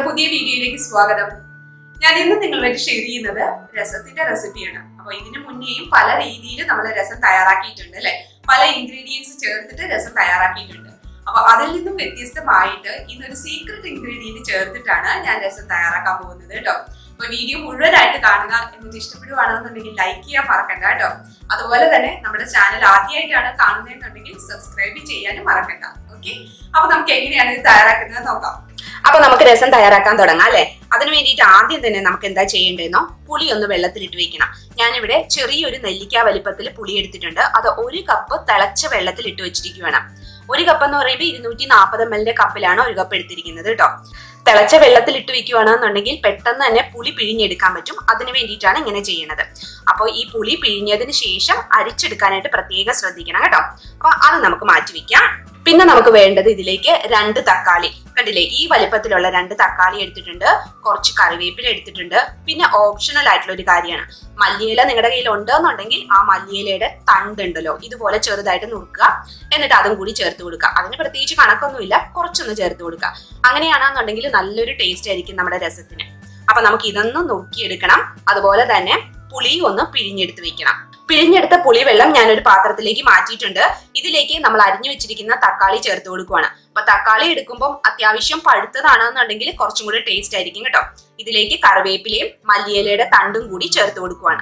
പുതിയ വീഡിയോയിലേക്ക് സ്വാഗതം ഞാൻ ഇന്ന് നിങ്ങളുമായിട്ട് ഷെയർ ചെയ്യുന്നത് രസത്തിന്റെ റെസിപ്പിയാണ് അപ്പൊ ഇതിനു മുന്നേയും പല രീതിയിൽ നമ്മൾ രസം തയ്യാറാക്കിയിട്ടുണ്ട് അല്ലെ പല ഇൻഗ്രീഡിയൻസ് ചേർത്തിട്ട് രസം തയ്യാറാക്കിയിട്ടുണ്ട് അപ്പൊ അതിൽ നിന്നും വ്യത്യസ്തമായിട്ട് ഇന്നൊരു സീക്രട്ട് ഇൻഗ്രീഡിയന്റ് ചേർത്തിട്ടാണ് ഞാൻ രസം തയ്യാറാക്കാൻ പോകുന്നത് കേട്ടോ അപ്പൊ വീഡിയോ മുഴുവനായിട്ട് കാണുക എന്നിട്ട് ഇഷ്ടപ്പെടുവാണെന്നുണ്ടെങ്കിൽ ലൈക്ക് ചെയ്യാൻ മറക്കണ്ട കേട്ടോ അതുപോലെ തന്നെ നമ്മുടെ ചാനൽ ആദ്യമായിട്ടാണ് കാണുന്നതെന്നുണ്ടെങ്കിൽ സബ്സ്ക്രൈബ് ചെയ്യാനും മറക്കണ്ട ഓക്കെ അപ്പൊ നമുക്ക് എങ്ങനെയാണ് ഇത് തയ്യാറാക്കുന്നത് നോക്കാം അപ്പൊ നമുക്ക് രസം തയ്യാറാക്കാൻ തുടങ്ങാം അല്ലെ അതിനു വേണ്ടിയിട്ട് ആദ്യം തന്നെ നമുക്ക് എന്താ ചെയ്യേണ്ടതെന്നോ പുളി ഒന്ന് വെള്ളത്തിലിട്ട് വെക്കണം ഞാനിവിടെ ചെറിയൊരു നെല്ലിക്ക വലിപ്പത്തിൽ പുളി എടുത്തിട്ടുണ്ട് അത് ഒരു കപ്പ് തിളച്ച വെള്ളത്തിൽ ഇട്ട് വെച്ചിരിക്കുകയാണ് ഒരു കപ്പ് എന്ന് പറയുമ്പോൾ ഇരുന്നൂറ്റി നാൽപ്പത് എം എല്ലിന്റെ കപ്പിലാണ് ഒരു കപ്പ് എടുത്തിരിക്കുന്നത് കേട്ടോ തിളച്ച വെള്ളത്തിൽ ഇട്ട് വെക്കുകയാണെന്നുണ്ടെങ്കിൽ പെട്ടെന്ന് തന്നെ പുളി പിഴിഞ്ഞെടുക്കാൻ പറ്റും അതിന് വേണ്ടിയിട്ടാണ് ഇങ്ങനെ ചെയ്യുന്നത് അപ്പോൾ ഈ പുളി പിഴിഞ്ഞതിന് ശേഷം അരിച്ചെടുക്കാനായിട്ട് പ്രത്യേകം ശ്രദ്ധിക്കണം കേട്ടോ അപ്പൊ അത് നമുക്ക് മാറ്റി വെക്കാം പിന്നെ നമുക്ക് വേണ്ടത് ഇതിലേക്ക് രണ്ട് തക്കാളി കണ്ടില്ലേ ഈ വലിപ്പത്തിലുള്ള രണ്ട് തക്കാളി എടുത്തിട്ടുണ്ട് കുറച്ച് കറിവേപ്പില എടുത്തിട്ടുണ്ട് പിന്നെ ഓപ്ഷണൽ ആയിട്ടുള്ള ഒരു കാര്യമാണ് മല്ലിയില നിങ്ങളുടെ കയ്യിൽ ഉണ്ടെന്നുണ്ടെങ്കിൽ ആ മല്ലിയിലയുടെ തണ്ട് ഉണ്ടല്ലോ ഇതുപോലെ ചെറുതായിട്ട് നുറുക്കുക എന്നിട്ട് അതും കൂടി ചേർത്ത് കൊടുക്കുക അതിന് പ്രത്യേകിച്ച് കണക്കൊന്നുമില്ല കുറച്ചൊന്ന് ചേർത്ത് കൊടുക്കുക അങ്ങനെയാണെന്നുണ്ടെങ്കിൽ നല്ലൊരു ടേസ്റ്റ് ആയിരിക്കും നമ്മുടെ രസത്തിന് അപ്പൊ നമുക്ക് ഇതൊന്നും നുറുക്കിയെടുക്കണം അതുപോലെ തന്നെ പുളി ഒന്ന് പിഴിഞ്ഞെടുത്ത് വെക്കണം പിഴിഞ്ഞെടുത്ത പുളിവെള്ളം ഞാൻ ഒരു പാത്രത്തിലേക്ക് മാറ്റിയിട്ടുണ്ട് ഇതിലേക്ക് നമ്മൾ അരിഞ്ഞു വെച്ചിരിക്കുന്ന തക്കാളി ചേർത്ത് കൊടുക്കുവാണ് അപ്പൊ തക്കാളി എടുക്കുമ്പോൾ അത്യാവശ്യം പഴുത്തതാണെന്നുണ്ടെങ്കിൽ കുറച്ചും കൂടി ടേസ്റ്റ് ആയിരിക്കും കേട്ടോ ഇതിലേക്ക് കറിവേപ്പിലയും മല്ലിയിലയുടെ തണ്ടും കൂടി ചേർത്ത് കൊടുക്കുവാണ്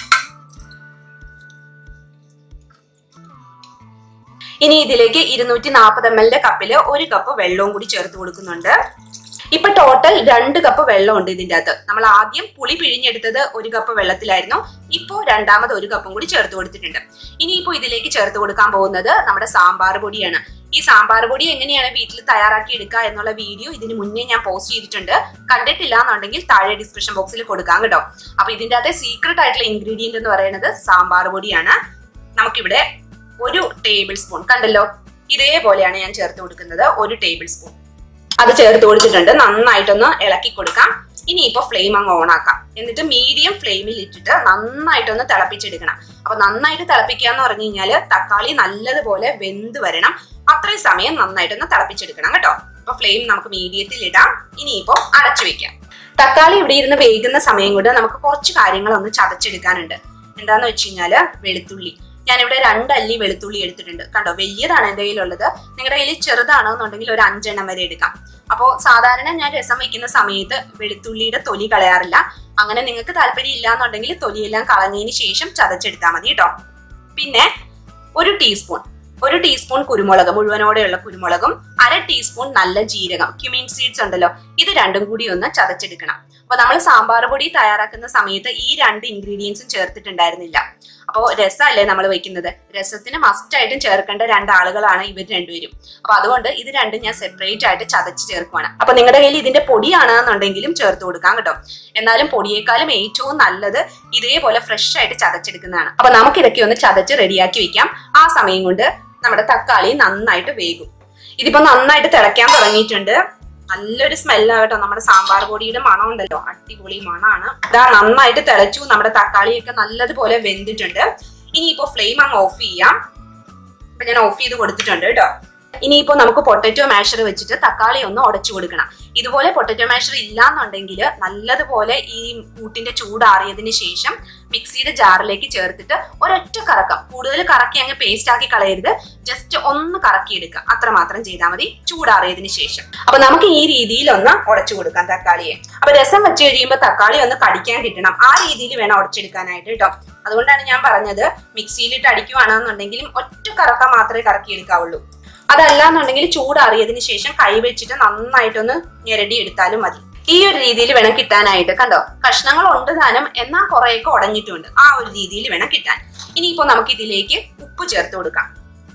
ഇനി ഇതിലേക്ക് ഇരുന്നൂറ്റി നാൽപ്പത് എം എല്ലിന്റെ കപ്പില് ഒരു കപ്പ് വെള്ളവും കൂടി ചേർത്ത് കൊടുക്കുന്നുണ്ട് ഇപ്പൊ ടോട്ടൽ രണ്ട് കപ്പ് വെള്ളമുണ്ട് ഇതിന്റെ അകത്ത് നമ്മൾ ആദ്യം പുളി പിഴിഞ്ഞെടുത്തത് ഒരു കപ്പ് വെള്ളത്തിലായിരുന്നു ഇപ്പോ രണ്ടാമത് ഒരു കപ്പും കൂടി ചേർത്ത് കൊടുത്തിട്ടുണ്ട് ഇനിയിപ്പോ ഇതിലേക്ക് ചേർത്ത് കൊടുക്കാൻ പോകുന്നത് നമ്മുടെ സാമ്പാർ പൊടിയാണ് ഈ സാമ്പാർ പൊടി എങ്ങനെയാണ് വീട്ടിൽ തയ്യാറാക്കി എടുക്കുക എന്നുള്ള വീഡിയോ ഇതിന് മുന്നേ ഞാൻ പോസ്റ്റ് ചെയ്തിട്ടുണ്ട് കണ്ടിട്ടില്ല എന്നുണ്ടെങ്കിൽ താഴെ ഡിസ്ക്രിപ്ഷൻ ബോക്സിൽ കൊടുക്കാം കേട്ടോ അപ്പൊ ഇതിന്റെ അകത്തെ സീക്രട്ട് ആയിട്ടുള്ള ഇൻഗ്രീഡിയന്റ് എന്ന് പറയുന്നത് സാമ്പാർ പൊടിയാണ് നമുക്കിവിടെ ഒരു ടേബിൾ സ്പൂൺ കണ്ടല്ലോ ഇതേപോലെയാണ് ഞാൻ ചേർത്ത് കൊടുക്കുന്നത് ഒരു ടേബിൾ സ്പൂൺ അത് ചേർത്ത് കൊടുത്തിട്ടുണ്ട് നന്നായിട്ടൊന്ന് ഇളക്കി കൊടുക്കാം ഇനിയിപ്പോ ഫ്ലെയിം അങ്ങ് ഓൺ ആക്കാം എന്നിട്ട് മീഡിയം ഫ്ലെയിമിൽ ഇട്ടിട്ട് നന്നായിട്ടൊന്ന് തിളപ്പിച്ചെടുക്കണം അപ്പൊ നന്നായിട്ട് തിളപ്പിക്കുക എന്ന് പറഞ്ഞു കഴിഞ്ഞാല് തക്കാളി നല്ലതുപോലെ വെന്ത് വരണം അത്രയും സമയം നന്നായിട്ടൊന്ന് തിളപ്പിച്ചെടുക്കണം കേട്ടോ അപ്പൊ ഫ്ലെയിം നമുക്ക് മീഡിയത്തിൽ ഇടാം ഇനിയിപ്പോ അടച്ചു വെക്കാം തക്കാളി ഇവിടെ ഇരുന്ന് വേകുന്ന സമയം കൊണ്ട് നമുക്ക് കുറച്ച് കാര്യങ്ങളൊന്ന് ചതച്ചെടുക്കാനുണ്ട് എന്താന്ന് വെച്ച് കഴിഞ്ഞാല് വെളുത്തുള്ളി ഞാനിവിടെ രണ്ടല്ലി വെളുത്തുള്ളി എടുത്തിട്ടുണ്ട് കണ്ടോ വലിയതാണ് എൻ്റെ കയ്യിലുള്ളത് നിങ്ങളുടെ കയ്യിൽ ചെറുതാണെന്നുണ്ടെങ്കിൽ ഒരു അഞ്ചെണ്ണം വരെ എടുക്കാം അപ്പോൾ സാധാരണ ഞാൻ രസം വെക്കുന്ന സമയത്ത് വെളുത്തുള്ളിയുടെ തൊലി കളയാറില്ല അങ്ങനെ നിങ്ങൾക്ക് താല്പര്യം ഇല്ല എന്നുണ്ടെങ്കിൽ തൊലിയെല്ലാം കളഞ്ഞതിന് ശേഷം ചതച്ചെടുത്താൽ മതി കേട്ടോ പിന്നെ ഒരു ടീസ്പൂൺ ഒരു ടീസ്പൂൺ കുരുമുളക് മുഴുവനോടെയുള്ള കുരുമുളകും അര ടീസ്പൂൺ നല്ല ജീരകം ക്യുമിൻ സീഡ്സ് ഉണ്ടല്ലോ ഇത് രണ്ടും കൂടി ഒന്ന് ചതച്ചെടുക്കണം അപ്പൊ നമ്മൾ സാമ്പാർ പൊടി തയ്യാറാക്കുന്ന സമയത്ത് ഈ രണ്ട് ഇൻഗ്രീഡിയൻസും ചേർത്തിട്ടുണ്ടായിരുന്നില്ല അപ്പോൾ രസമല്ലേ നമ്മൾ വെക്കുന്നത് രസത്തിന് മസ്റ്റ് ആയിട്ടും ചേർക്കേണ്ട രണ്ടാളുകളാണ് ഇവർ രണ്ടുപേരും അപ്പൊ അതുകൊണ്ട് ഇത് രണ്ടും ഞാൻ സെപ്പറേറ്റ് ആയിട്ട് ചതച്ച് ചേർക്കുവാണ് അപ്പൊ നിങ്ങളുടെ കയ്യിൽ ഇതിന്റെ പൊടിയാണെന്നുണ്ടെങ്കിലും ചേർത്ത് കൊടുക്കാം കേട്ടോ എന്നാലും പൊടിയേക്കാളും ഏറ്റവും നല്ലത് ഇതേപോലെ ഫ്രഷ് ആയിട്ട് ചതച്ചെടുക്കുന്നതാണ് അപ്പൊ നമുക്ക് ഇതൊക്കെ ഒന്ന് ചതച്ച് റെഡിയാക്കി വെക്കാം ആ സമയം കൊണ്ട് നമ്മുടെ തക്കാളി നന്നായിട്ട് വേകും ഇതിപ്പോ നന്നായിട്ട് തിളയ്ക്കാൻ തുടങ്ങിയിട്ടുണ്ട് നല്ലൊരു സ്മെല്ലാണ് കേട്ടോ നമ്മുടെ സാമ്പാർ പൊടിയുടെ മണം ഉണ്ടല്ലോ അടിപൊളി മണമാണ് ഇതാ നന്നായിട്ട് തിളച്ചു നമ്മുടെ തക്കാളിയൊക്കെ നല്ലതുപോലെ വെന്തിട്ടുണ്ട് ഇനിയിപ്പോ ഫ്ലെയിം അങ്ങ് ഓഫ് ചെയ്യാം ഇപ്പൊ ഞാൻ ഓഫ് ചെയ്ത് കൊടുത്തിട്ടുണ്ട് കേട്ടോ ഇനിയിപ്പോ നമുക്ക് പൊട്ടറ്റോ മാഷർ വെച്ചിട്ട് തക്കാളി ഒന്ന് ഉടച്ചു കൊടുക്കണം ഇതുപോലെ പൊട്ടറ്റോ മാഷർ ഇല്ലാന്നുണ്ടെങ്കിൽ നല്ലതുപോലെ ഈ കൂട്ടിന്റെ ചൂടാറിയതിന് ശേഷം മിക്സിയുടെ ജാറിലേക്ക് ചേർത്തിട്ട് ഒരൊറ്റ കറക്കം കൂടുതൽ കറക്കി അങ്ങ് പേസ്റ്റ് ആക്കി കളയരുത് ജസ്റ്റ് ഒന്ന് കറക്കിയെടുക്കുക അത്ര മാത്രം ചെയ്താൽ മതി ചൂടാറിയതിന് ശേഷം അപ്പൊ നമുക്ക് ഈ രീതിയിൽ ഒന്ന് ഉടച്ചു കൊടുക്കാം തക്കാളിയെ അപ്പൊ രസം വെച്ച് കഴിയുമ്പോൾ തക്കാളി ഒന്ന് കടിക്കാൻ കിട്ടണം ആ രീതിയിൽ വേണം ഉടച്ചെടുക്കാനായിട്ട് കേട്ടോ അതുകൊണ്ടാണ് ഞാൻ പറഞ്ഞത് മിക്സിയിലിട്ട് അടിക്കുവാണെന്നുണ്ടെങ്കിലും ഒറ്റ കറക്കം മാത്രമേ കറക്കിയെടുക്കാവുള്ളൂ അതല്ല എന്നുണ്ടെങ്കിൽ ചൂടാറിയതിന് ശേഷം കൈ വെച്ചിട്ട് നന്നായിട്ടൊന്ന് ഞെരടി എടുത്താലും മതി ഈ ഒരു രീതിയിൽ വേണം കിട്ടാനായിട്ട് കണ്ടോ കഷ്ണങ്ങൾ ഉണ്ട് താനും എന്നാൽ കുറേയൊക്കെ ഉടഞ്ഞിട്ടുണ്ട് ആ ഒരു രീതിയിൽ വേണം കിട്ടാൻ ഇനിയിപ്പോ നമുക്ക് ഇതിലേക്ക് ഉപ്പ് ചേർത്ത് കൊടുക്കാം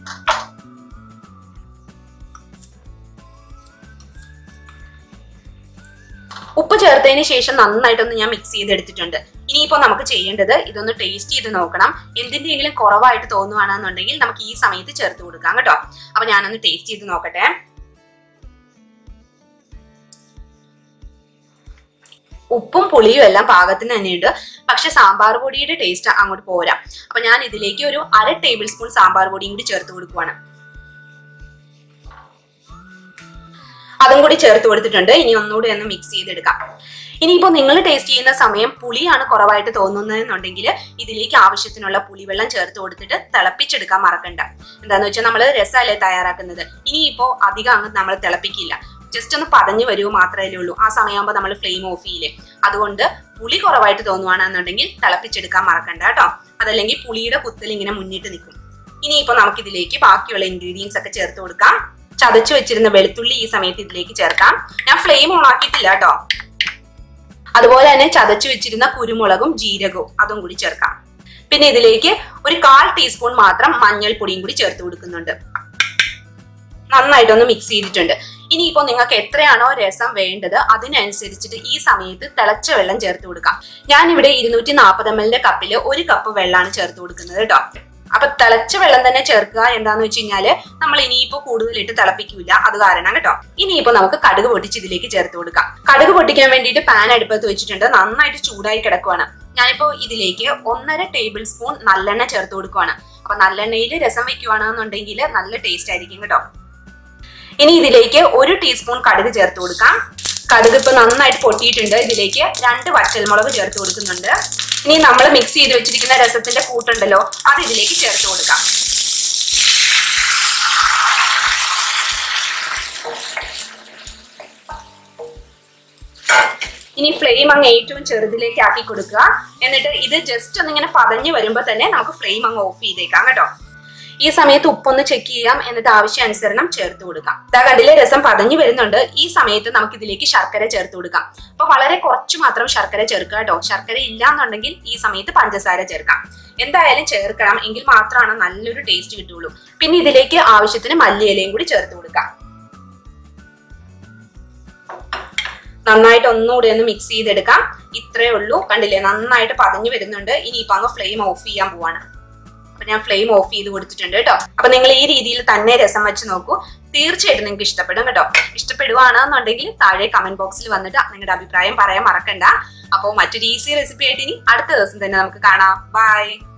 ഉപ്പ് ചേർത്തതിന് ശേഷം നന്നായിട്ടൊന്ന് ഞാൻ മിക്സ് ചെയ്തെടുത്തിട്ടുണ്ട് ഇനിയിപ്പോ നമുക്ക് ചെയ്യേണ്ടത് ഇതൊന്ന് ടേസ്റ്റ് ചെയ്ത് നോക്കണം എന്തിന്റെയെങ്കിലും കുറവായിട്ട് തോന്നുവാണെന്നുണ്ടെങ്കിൽ നമുക്ക് ഈ സമയത്ത് ചേർത്ത് കൊടുക്കാം കേട്ടോ അപ്പൊ ഞാനൊന്ന് ടേസ്റ്റ് ചെയ്ത് നോക്കട്ടെ ഉപ്പും പുളിയും എല്ലാം പാകത്തിന് തന്നെയുണ്ട് പക്ഷെ സാമ്പാർ പൊടിയുടെ ടേസ്റ്റ് അങ്ങോട്ട് പോരാ അപ്പൊ ഞാൻ ഇതിലേക്ക് ഒരു അര ടേബിൾ സ്പൂൺ സാമ്പാർ പൊടിയും കൂടി ചേർത്ത് കൊടുക്കുവാണ് അതും കൂടി ചേർത്ത് കൊടുത്തിട്ടുണ്ട് ഇനി ഒന്നുകൂടി ഒന്ന് മിക്സ് ചെയ്തെടുക്കാം ഇനിയിപ്പോൾ നിങ്ങൾ ടേസ്റ്റ് ചെയ്യുന്ന സമയം പുളിയാണ് കുറവായിട്ട് തോന്നുന്നതെന്നുണ്ടെങ്കിൽ ഇതിലേക്ക് ആവശ്യത്തിനുള്ള പുളിവെള്ളം ചേർത്ത് കൊടുത്തിട്ട് തിളപ്പിച്ചെടുക്കാൻ മറക്കണ്ട എന്താന്ന് വെച്ചാൽ നമ്മൾ രസമല്ലേ തയ്യാറാക്കുന്നത് ഇനിയിപ്പോൾ അധികം അങ്ങ് നമ്മൾ തിളപ്പിക്കില്ല ജസ്റ്റ് ഒന്ന് പതഞ്ഞു വരുമോ മാത്രമേ ഉള്ളൂ ആ സമയമാകുമ്പോൾ നമ്മൾ ഫ്ലെയിം ഓഫ് ചെയ്യില്ലേ അതുകൊണ്ട് പുളി കുറവായിട്ട് തോന്നുവാണെന്നുണ്ടെങ്കിൽ തിളപ്പിച്ചെടുക്കാൻ മറക്കണ്ട കേട്ടോ അതല്ലെങ്കിൽ പുളിയുടെ കുത്തൽ ഇങ്ങനെ മുന്നിട്ട് നിൽക്കും ഇനിയിപ്പോൾ നമുക്കിതിലേക്ക് ബാക്കിയുള്ള ഇൻഗ്രീഡിയൻസ് ഒക്കെ ചേർത്ത് കൊടുക്കാം ചതച്ചു വെച്ചിരുന്ന വെളുത്തുള്ളി ഈ സമയത്ത് ഇതിലേക്ക് ചേർക്കാം ഞാൻ ഫ്ലെയിം ഓൺ ആക്കിയിട്ടില്ല കേട്ടോ അതുപോലെ തന്നെ ചതച്ചു വെച്ചിരുന്ന കുരുമുളകും ജീരകവും അതും കൂടി ചേർക്കാം പിന്നെ ഇതിലേക്ക് ഒരു കാൽ ടീസ്പൂൺ മാത്രം മഞ്ഞൾപ്പൊടിയും കൂടി ചേർത്ത് കൊടുക്കുന്നുണ്ട് നന്നായിട്ടൊന്ന് മിക്സ് ചെയ്തിട്ടുണ്ട് ഇനിയിപ്പോൾ നിങ്ങൾക്ക് എത്രയാണോ രസം വേണ്ടത് അതിനനുസരിച്ചിട്ട് ഈ സമയത്ത് തിളച്ച വെള്ളം ചേർത്ത് കൊടുക്കാം ഞാനിവിടെ ഇരുന്നൂറ്റി നാൽപ്പത് എം എല്ലിന്റെ കപ്പിൽ ഒരു കപ്പ് വെള്ളമാണ് ചേർത്ത് കൊടുക്കുന്നത് കേട്ടോ അപ്പൊ തിളച്ച വെള്ളം തന്നെ ചേർക്കുക എന്താന്ന് വെച്ച് കഴിഞ്ഞാല് നമ്മൾ ഇനിയിപ്പോ കൂടുതലിട്ട് തിളപ്പിക്കൂല അത് കാരണം കേട്ടോ ഇനിയിപ്പോ നമുക്ക് കടുക് പൊട്ടിച്ച് ഇതിലേക്ക് ചേർത്ത് കൊടുക്കാം കടുക് പൊട്ടിക്കാൻ വേണ്ടിയിട്ട് പാൻ അടുപ്പത്ത് വെച്ചിട്ടുണ്ട് നന്നായിട്ട് ചൂടായി കിടക്കുവാണ് ഞാനിപ്പോ ഇതിലേക്ക് ഒന്നര ടേബിൾ സ്പൂൺ നല്ലെണ്ണ ചേർത്ത് കൊടുക്കുവാണ് അപ്പൊ നല്ലെണ്ണയിൽ രസം വെക്കുവാണെന്നുണ്ടെങ്കിൽ നല്ല ടേസ്റ്റ് ആയിരിക്കും കേട്ടോ ഇനി ഇതിലേക്ക് ഒരു ടീസ്പൂൺ കടുക് ചേർത്ത് കൊടുക്കാം കടുക് ഇപ്പൊ നന്നായിട്ട് പൊട്ടിയിട്ടുണ്ട് ഇതിലേക്ക് രണ്ട് വറ്റൽമുളക് ചേർത്ത് കൊടുക്കുന്നുണ്ട് ഇനി നമ്മൾ മിക്സ് ചെയ്ത് വെച്ചിരിക്കുന്ന രസത്തിന്റെ കൂട്ടുണ്ടല്ലോ അത് ഇതിലേക്ക് ചേർത്ത് കൊടുക്കാം ഇനി ഫ്ലെയിം അങ്ങ് ഏറ്റവും ചെറുതിലേക്ക് ആക്കി കൊടുക്കുക എന്നിട്ട് ഇത് ജസ്റ്റ് ഒന്നിങ്ങനെ പതഞ്ഞു വരുമ്പോൾ തന്നെ നമുക്ക് ഫ്ലെയിം അങ്ങ് ഓഫ് ചെയ്തേക്കാം കേട്ടോ ഈ സമയത്ത് ഉപ്പൊന്ന് ചെക്ക് ചെയ്യാം എന്നിട്ട് ആവശ്യാനുസരണം ചേർത്ത് കൊടുക്കാം ഇതാ കണ്ടിലെ രസം പതഞ്ഞു വരുന്നുണ്ട് ഈ സമയത്ത് നമുക്ക് ഇതിലേക്ക് ശർക്കര ചേർത്ത് കൊടുക്കാം അപ്പൊ വളരെ കുറച്ച് മാത്രം ശർക്കര ചേർക്കുക കേട്ടോ ശർക്കര ഇല്ലാന്നുണ്ടെങ്കിൽ ഈ സമയത്ത് പഞ്ചസാര ചേർക്കാം എന്തായാലും ചേർക്കണം എങ്കിൽ മാത്രമാണ് നല്ലൊരു ടേസ്റ്റ് കിട്ടുള്ളൂ പിന്നെ ഇതിലേക്ക് ആവശ്യത്തിന് മല്ലിയിലയും കൂടി ചേർത്ത് കൊടുക്കാം നന്നായിട്ട് ഒന്നുകൂടി ഒന്ന് മിക്സ് ചെയ്തെടുക്കാം ഇത്രേ ഉള്ളൂ കണ്ടില്ലേ നന്നായിട്ട് പതഞ്ഞു വരുന്നുണ്ട് ഇനിയിപ്പോ അങ്ങ് ഫ്ലെയിം ഓഫ് ചെയ്യാൻ പോവാണ് അപ്പൊ ഞാൻ ഫ്ലെയിം ഓഫ് ചെയ്ത് കൊടുത്തിട്ടുണ്ട് കേട്ടോ അപ്പൊ നിങ്ങൾ ഈ രീതിയിൽ തന്നെ രസം വെച്ച് നോക്കൂ തീർച്ചയായിട്ടും നിങ്ങൾക്ക് ഇഷ്ടപ്പെടും കേട്ടോ ഇഷ്ടപ്പെടുവാണെന്നുണ്ടെങ്കിൽ താഴെ കമന്റ് ബോക്സിൽ വന്നിട്ട് നിങ്ങളുടെ അഭിപ്രായം പറയാൻ മറക്കണ്ട അപ്പോൾ മറ്റൊരു ഈസി റെസിപ്പി ആയിട്ട് ഇനി അടുത്ത ദിവസം തന്നെ നമുക്ക് കാണാം ബൈ